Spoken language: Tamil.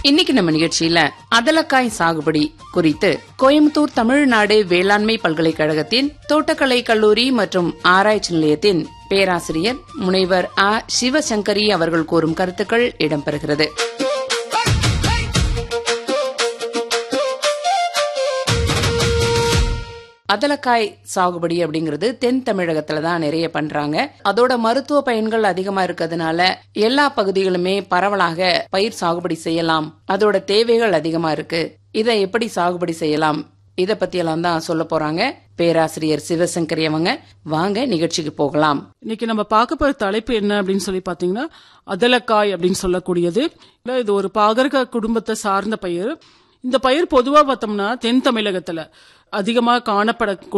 இன்னைக்கு நம்ம நிகழ்ச்சியில அதலக்காய் சாகுபடி குறித்து கோயம்புத்தூர் தமிழ்நாடு வேளாண்மை பல்கலைக்கழகத்தின் தோட்டக்கலை கல்லூரி மற்றும் ஆராய்ச்சி நிலையத்தின் பேராசிரியர் முனைவர் ஆ சிவசங்கரி அவர்கள் கூறும் கருத்துக்கள் இடம்பெறுகிறது அதலக்காய் சாகுபடி அப்படிங்கிறது தென் தமிழகத்துல தான் நிறைய பண்றாங்க அதோட மருத்துவ பயன்கள் அதிகமா இருக்கிறதுனால எல்லா பகுதிகளுமே பரவலாக பயிர் சாகுபடி செய்யலாம் அதோட தேவைகள் அதிகமா இருக்கு இதை எப்படி சாகுபடி செய்யலாம் இத பத்தி எல்லாம் தான் சொல்ல போறாங்க பேராசிரியர் சிவசங்கரி அவங்க வாங்க நிகழ்ச்சிக்கு போகலாம் இன்னைக்கு நம்ம பார்க்க போற தலைப்பு என்ன அப்படின்னு சொல்லி பாத்தீங்கன்னா அதலக்காய் அப்படின்னு சொல்லக்கூடியது இல்ல, இது ஒரு பாகற்க குடும்பத்தை சார்ந்த பயிர் இந்த பயிர் பொதுவா பார்த்தோம்னா தென் தமிழகத்துல அதிகமா காணப்பட